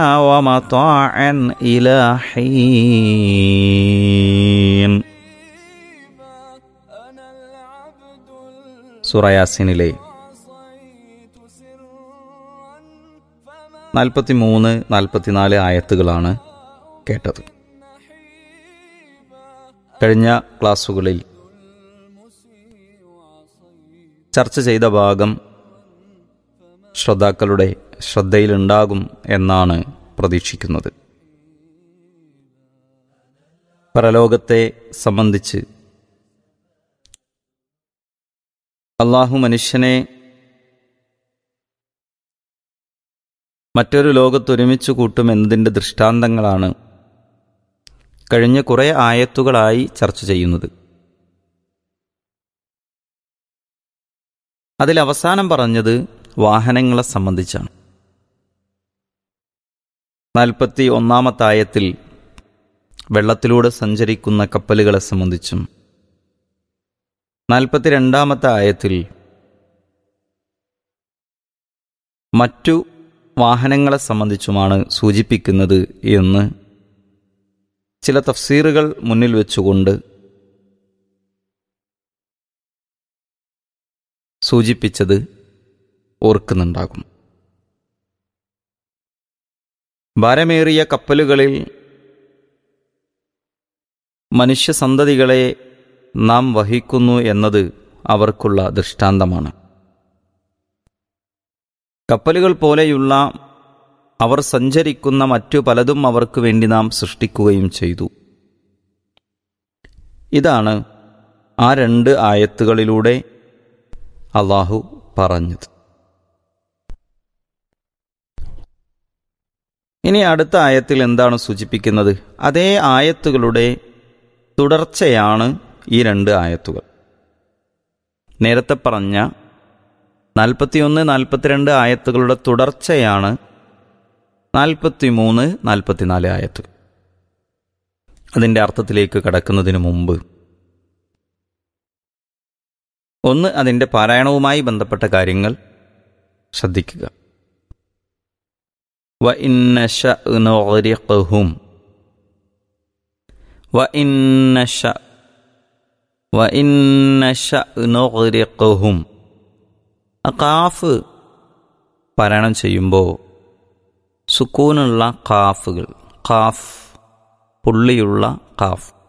ومطاعا إلى حين സുറയാസിനിലെ നാൽപ്പത്തി മൂന്ന് നാൽപ്പത്തിനാല് ആയത്തുകളാണ് കേട്ടത് കഴിഞ്ഞ ക്ലാസ്സുകളിൽ ചർച്ച ചെയ്ത ഭാഗം ശ്രോതാക്കളുടെ ശ്രദ്ധയിലുണ്ടാകും എന്നാണ് പ്രതീക്ഷിക്കുന്നത് പരലോകത്തെ സംബന്ധിച്ച് അള്ളാഹു മനുഷ്യനെ മറ്റൊരു ലോകത്തൊരുമിച്ച് കൂട്ടുമെന്നതിൻ്റെ ദൃഷ്ടാന്തങ്ങളാണ് കഴിഞ്ഞ കുറേ ആയത്തുകളായി ചർച്ച ചെയ്യുന്നത് അതിൽ അവസാനം പറഞ്ഞത് വാഹനങ്ങളെ സംബന്ധിച്ചാണ് നാൽപ്പത്തി ഒന്നാമത്തെ ആയത്തിൽ വെള്ളത്തിലൂടെ സഞ്ചരിക്കുന്ന കപ്പലുകളെ സംബന്ധിച്ചും നാൽപ്പത്തിരണ്ടാമത്തെ ആയത്തിൽ മറ്റു വാഹനങ്ങളെ സംബന്ധിച്ചുമാണ് സൂചിപ്പിക്കുന്നത് എന്ന് ചില തഫ്സീറുകൾ മുന്നിൽ വെച്ചുകൊണ്ട് സൂചിപ്പിച്ചത് ഓർക്കുന്നുണ്ടാകും ഭാരമേറിയ കപ്പലുകളിൽ മനുഷ്യസന്തതികളെ നാം വഹിക്കുന്നു എന്നത് അവർക്കുള്ള ദൃഷ്ടാന്തമാണ് കപ്പലുകൾ പോലെയുള്ള അവർ സഞ്ചരിക്കുന്ന മറ്റു പലതും അവർക്ക് വേണ്ടി നാം സൃഷ്ടിക്കുകയും ചെയ്തു ഇതാണ് ആ രണ്ട് ആയത്തുകളിലൂടെ അള്ളാഹു പറഞ്ഞത് ഇനി അടുത്ത ആയത്തിൽ എന്താണ് സൂചിപ്പിക്കുന്നത് അതേ ആയത്തുകളുടെ തുടർച്ചയാണ് ഈ രണ്ട് ആയത്തുകൾ നേരത്തെ പറഞ്ഞ നാൽപ്പത്തിയൊന്ന് നാൽപ്പത്തിരണ്ട് ആയത്തുകളുടെ തുടർച്ചയാണ് നാൽപ്പത്തിമൂന്ന് നാൽപ്പത്തിനാല് ആയത്തുകൾ അതിൻ്റെ അർത്ഥത്തിലേക്ക് കടക്കുന്നതിന് മുമ്പ് ഒന്ന് അതിൻ്റെ പാരായണവുമായി ബന്ധപ്പെട്ട കാര്യങ്ങൾ ശ്രദ്ധിക്കുക വ ഇന്നശ നൊറിഖും വ ഇന്നശ വ ഇന്നശ നൊറിഖും ആ കാഫ് പാരായണം ചെയ്യുമ്പോൾ സുക്കൂനുള്ള കാഫുകൾ കാഫ് പുള്ളിയുള്ള കാഫ്